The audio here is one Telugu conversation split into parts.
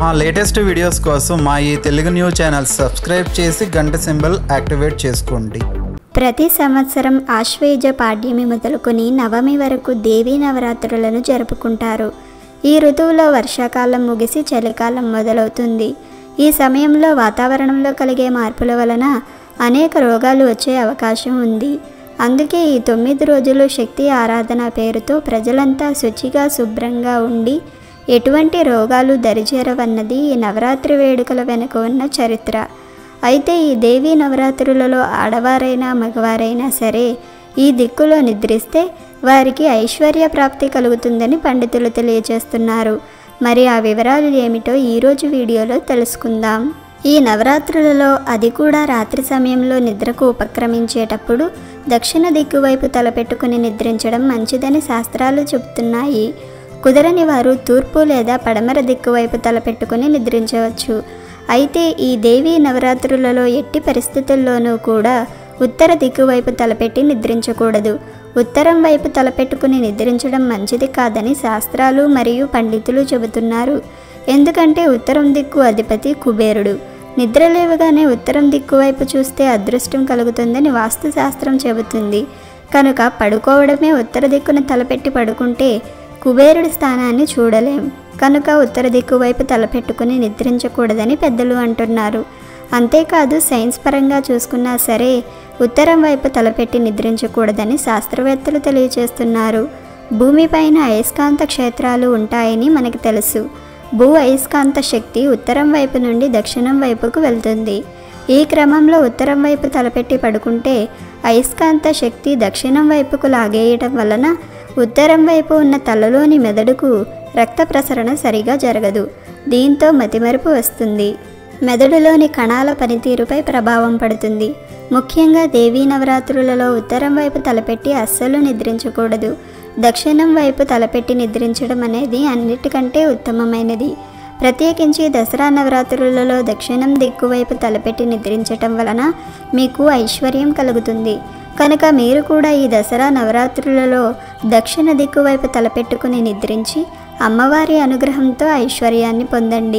మా లేటెస్ట్ వీడియోస్ కోసం మా ఈ తెలుగు న్యూస్ ఛానల్ సబ్స్క్రైబ్ చేసి గంట సింబల్ యాక్టివేట్ చేసుకోండి ప్రతి సంవత్సరం ఆశ్వయుజ పాడ్యమి మొదలుకొని నవమి వరకు దేవీ నవరాత్రులను జరుపుకుంటారు ఈ ఋతువులో వర్షాకాలం ముగిసి చలికాలం మొదలవుతుంది ఈ సమయంలో వాతావరణంలో కలిగే మార్పుల వలన అనేక రోగాలు వచ్చే అవకాశం ఉంది అందుకే ఈ తొమ్మిది రోజులు శక్తి ఆరాధన పేరుతో ప్రజలంతా శుచిగా శుభ్రంగా ఉండి ఎటువంటి రోగాలు దరిచేరవన్నది ఈ నవరాత్రి వేడుకల వెనుక ఉన్న చరిత్ర అయితే ఈ దేవీ నవరాత్రులలో ఆడవారైనా మగవారైనా సరే ఈ దిక్కులో నిద్రిస్తే వారికి ఐశ్వర్య ప్రాప్తి కలుగుతుందని పండితులు తెలియజేస్తున్నారు మరి ఆ వివరాలు ఏమిటో ఈరోజు వీడియోలో తెలుసుకుందాం ఈ నవరాత్రులలో అది కూడా రాత్రి సమయంలో నిద్రకు ఉపక్రమించేటప్పుడు దక్షిణ దిక్కు వైపు తలపెట్టుకుని నిద్రించడం మంచిదని శాస్త్రాలు చెబుతున్నాయి కుదరని వారు తూర్పు లేదా పడమర దిక్కు వైపు తలపెట్టుకుని నిద్రించవచ్చు అయితే ఈ దేవీ నవరాత్రులలో ఎట్టి పరిస్థితుల్లోనూ కూడా ఉత్తర దిక్కు వైపు తలపెట్టి నిద్రించకూడదు ఉత్తరం వైపు తలపెట్టుకుని నిద్రించడం మంచిది కాదని శాస్త్రాలు మరియు పండితులు చెబుతున్నారు ఎందుకంటే ఉత్తరం దిక్కు అధిపతి కుబేరుడు నిద్రలేవగానే ఉత్తరం దిక్కు వైపు చూస్తే అదృష్టం కలుగుతుందని వాస్తుశాస్త్రం చెబుతుంది కనుక పడుకోవడమే ఉత్తర దిక్కున తలపెట్టి పడుకుంటే కుబేరుడి స్థానాన్ని చూడలేం కనుక ఉత్తర దిక్కు వైపు తలపెట్టుకుని నిద్రించకూడదని పెద్దలు అంటున్నారు అంతేకాదు సైన్స్ పరంగా చూసుకున్నా సరే ఉత్తరం వైపు తలపెట్టి నిద్రించకూడదని శాస్త్రవేత్తలు తెలియజేస్తున్నారు భూమిపైన అయస్కాంత క్షేత్రాలు ఉంటాయని మనకు తెలుసు భూ అయస్కాంత శక్తి ఉత్తరం వైపు నుండి దక్షిణం వైపుకు వెళ్తుంది ఈ క్రమంలో ఉత్తరం వైపు తలపెట్టి పడుకుంటే అయస్కాంత శక్తి దక్షిణం వైపుకు లాగేయటం వలన ఉత్తరం వైపు ఉన్న తలలోని మెదడుకు రక్త ప్రసరణ సరిగా జరగదు దీంతో మతిమరుపు వస్తుంది మెదడులోని కణాల పనితీరుపై ప్రభావం పడుతుంది ముఖ్యంగా దేవీ నవరాత్రులలో ఉత్తరం వైపు తలపెట్టి అస్సలు నిద్రించకూడదు దక్షిణం వైపు తలపెట్టి నిద్రించడం అనేది అన్నిటికంటే ఉత్తమమైనది ప్రత్యేకించి దసరా నవరాత్రులలో దక్షిణం దిక్కు వైపు తలపెట్టి నిద్రించటం వలన మీకు ఐశ్వర్యం కలుగుతుంది కనుక మీరు కూడా ఈ దసరా నవరాత్రులలో దక్షిణ దిక్కు వైపు తలపెట్టుకుని నిద్రించి అమ్మవారి అనుగ్రహంతో ఐశ్వర్యాన్ని పొందండి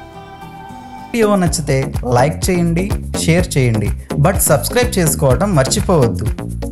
వీడియో నచ్చితే లైక్ చేయండి షేర్ చేయండి బట్ సబ్స్క్రైబ్ చేసుకోవడం మర్చిపోవద్దు